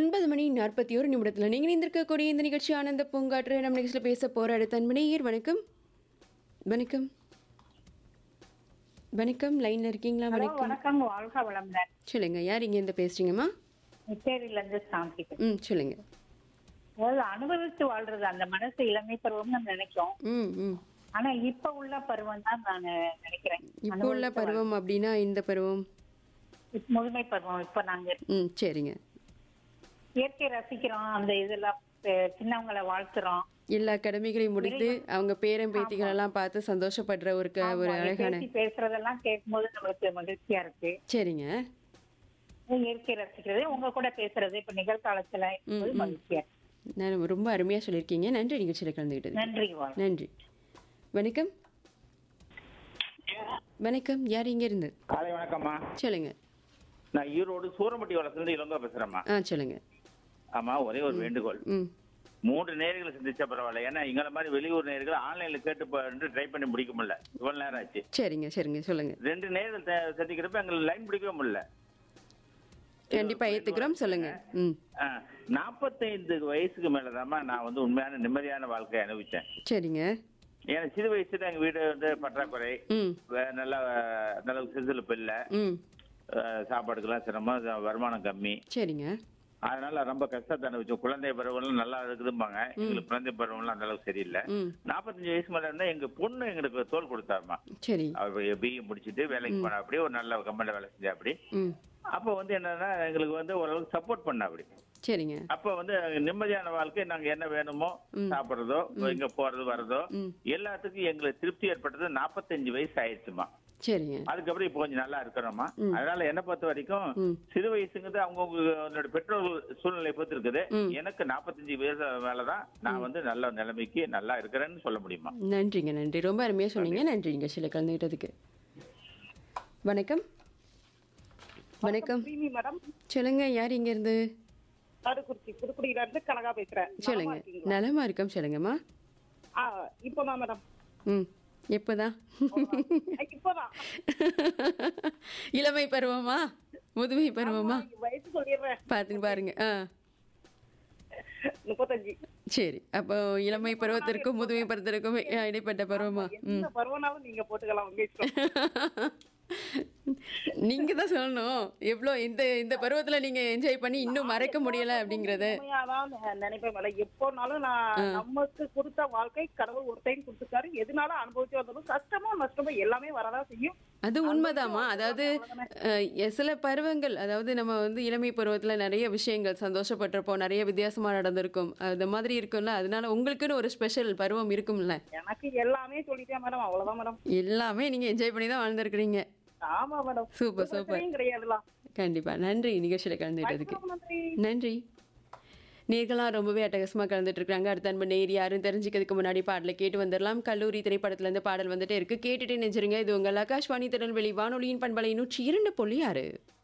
ஒன்பது மணி நாற்பத்தி ஒரு நிமிடத்தில் நீங்கள் இருந்திருக்கக்கூடிய இந்த நிகழ்ச்சி ஆனந்த பூங்காற்று நம்ம நிகழ்ச்சியில் பேச போகிற அடுத்த அன்பனையர் வணக்கம் வணக்கம் வணக்கம் லைனில் இருக்கீங்களா ஹலோ வணக்கம் வணக்கம் வாழ்க வளமுடன் சொல்லுங்க யார் இங்கேருந்து பேசுறீங்கம்மா நிச்சேரியில இருந்து சாந்தி ம் சொல்லுங்க அதாவது அனுபவித்து வாழ்றது அந்த மனசு இளமை பருவம்னு நம்ம நினைக்கும் ம் ம் ஆனா இப்ப உள்ள பருவம் தான் நான் நினைக்கிறேன் இப்போ உள்ள பருவம் அப்படின்னா இந்த பருவம் இப்ப முழுமை பருவம் இப்ப நாங்க ம் சரிங்க இயற்கை ரசிக்கிறோம் அந்த இதெல்லாம் பெ- சின்னவங்களை வாழ்த்துறோம் எல்லா கடமைகளையும் முடித்து அவங்க பேரன் பேத்திகள் எல்லாம் பார்த்து சந்தோஷப்படுற ஒரு க- ஒரு ஆமா, அழகான பேசி பேசுறதெல்லாம் கேட்கும்போது நம்மளுக்கு மகிழ்ச்சியா இருக்கு சரிங்க இயற்கை ரசிக்கிறது உங்க கூட பேசுறது இப்ப நிகழ்காலத்துல இருக்கும்போது மகிழ்ச்சியா இருக்கு நான் ரொம்ப அருமையாக சொல்லியிருக்கீங்க நன்றி நிகழ்ச்சியில் கலந்துக்கிட்டது நன்றி வாழ் நன்றி வணக்கம் வணக்கம் யார் இங்க இருந்து காலை வணக்கம்மா சொல்லுங்க நான் ஈரோடு சூரம்பட்டி வளத்துல இளங்கோ பேசுறேம்மா ஆ சொல்லுங்க ஆமா ஒரே ஒரு வேண்டுகோள் ம் மூன்று நேர்களை சந்திச்சா பரவாயில்ல ஏன்னா எங்களை மாதிரி வெளியூர் நேர்கள் ஆன்லைன்ல கேட்டு ட்ரை பண்ணி முடிக்க முடியல இவ்வளவு நேரம் ஆச்சு சரிங்க சரிங்க சொல்லுங்க ரெண்டு நேர்கள் த- சந்திக்கிறப்ப எங்களுக்கு லைன் பிடிக்கவே முடியல கண்டிப்பா ஏத்துக்கிறோம் சொல்லுங்க ம் ஆ, நாற்பத்தைந்து வயசுக்கு மேலதாம்மா நான் வந்து உண்மையான நிம்மதியான வாழ்க்கையை அனுபவிச்சேன் சரிங்க ஏன்னா சிறு வயசுல எங்க வீடு வந்து பற்றாக்குறை ம் வே- நல்ல அஹ், நல்ல சிறுசிலுப்பு இல்லை ம் அஹ், சாப்பாடுக்கெல்லாம் சிரமம் வருமானம் கம்மி சரிங்க அதனால ரொம்ப கஷ்டத்தை அனுபவிச்சோம் குழந்தை பருவம்லாம் நல்லா இருக்குதும்பாங்க எங்களுக்கு குழந்தை பருவம்லாம் அந்த அளவுக்கு சரியில்லை ம் நாற்பத்தஞ்சு வயசு மேல இருந்தா எங்க பொண்ணு எங்களுக்கு தோல் கொடுத்தாருமா சரி அவ பிஏ முடிச்சிட்டு வேலைக்கு போனா அப்படி ஒரு நல்ல கம்பெனில வேலை செஞ்சா அப்படி ம் அப்ப வந்து என்னன்னா எங்களுக்கு வந்து ஓரளவுக்கு சப்போர்ட் பண்ண அப்படி சரிங்க அப்ப வந்து நிம்மதியான வாழ்க்கை நாங்க என்ன வேணுமோ சாப்பிடுறதோ இங்க போறது வர்றதோ ம். எல்லாத்துக்கும் எங்களுக்கு திருப்தி ஏற்பட்டது நாற்பத்தஞ்சு வயசு ஆயிடுச்சுமா சரிங்க அதுக்கப்புறம் இப்போ கொஞ்சம் நல்லா இருக்கிறோமா அதனால என்ன பொறுத்த வரைக்கும் ம். சிறு சிறு வயசுங்கிறது அவங்கவுங்களோட பெற்றோர்கள் சூழ்நிலை பொறுத்து இருக்குது ம். எனக்கு நாற்பத்தஞ்சு வயசு மேலதான் நான் வந்து நல்ல நிலைமைக்கு நல்லா இருக்கிறேன்னு சொல்ல முடியுமா நன்றிங்க நன்றி ரொம்ப அருமையாக சொன்னீங்க நன்றி நிகழ்ச்சியில் கலந்துக்கிட்டதுக்கு வணக்கம் வணக்கம் பிரிமி மேடம் சொல்லுங்க யார் இங்க இருந்து நடுக்குறிச்சி புதுக்குடியில இருந்து கனகா பேசுறேன் சொல்லுங்க நலமா இருக்கோம் சொல்லுங்கம்மா ஆ இப்போதான் மேடம் ம் எப்போதான் இப்போதான் இளமை பருவமா முதுமை பருவமா வயசு சொல்லிடுறேன் பார்த்துன்னு பாருங்க ஆ முப்பத்தஞ்சு சரி அப்போ இளமை பருவத்திற்கும் முதுமை பருவத்திற்கும் இடைப்பட்ட பருவமா ம் எந்த பருவனாலும் நீங்க போட்டுக்கலாம் உங்க இஷ்டம் நீங்க தான் சொல்லணும் எவ்வளோ இந்த இந்த பருவத்துல நீங்க என்ஜாய் பண்ணி இன்னும் மறக்க முடியல அப்படிங்கறத உண்மையாதான் நெ- நினைப்பேன் மேடம் எப்போனாலும் நான் நமக்கு கொடுத்த வாழ்க்கை கடவுள் ஒரு டைம் கொடுத்துருக்காரு எதுனாலும் அனுபவிச்சு வந்தாலும் கஷ்டமோ நஷ்டமோ எல்லாமே வரதான் செய்யும் அது உண்மைதாம்மா அதாவது அஹ், எ- சில பருவங்கள் அதாவது நம்ம வந்து இளமை பருவத்துல நிறைய விஷயங்கள் சந்தோஷப்பட்டிருப்போம் நிறைய வித்தியாசமா நடந்திருக்கும் அந்த மாதிரி இருக்கும்ல அதனால உங்களுக்குன்னு ஒரு ஸ்பெஷல் பருவம் இருக்கும்ல எனக்கு எல்லாமே சொல்லிட்டேன் மேடம் அவ்வளவுதான் மேடம் எல்லாமே நீங்க என்ஜாய் பண்ணி தான் வாழ்ந்திருக்கிறீங்க ஆமா மேடம் சூப்பர் சூப்பர் பிரச்சனையும் கிடையாதுலாம் கண்டிப்பா நன்றி நிகழ்ச்சியில கலந்துட்டதுக்கு ரொம்ப நன்றி நன்றி நேர்களாம் ரொம்பவே அட்டகாசமா கலந்துட்டு இருக்காங்க அடுத்த அன்பு நேர் யாரும் தெரிஞ்சுக்கிறதுக்கு முன்னாடி பாடலை கேட்டு வந்துடலாம் கல்லூரி திரைப்படத்துல இருந்து பாடல் வந்துட்டே இருக்கு கேட்டுட்டே நெஞ்சிருங்க இது உங்கள் ஆகாஷ்வாணி திருநெல்வேலி வானொலியின் பண்பலை நூற்றி இரண்டு புள்ளி ஆறு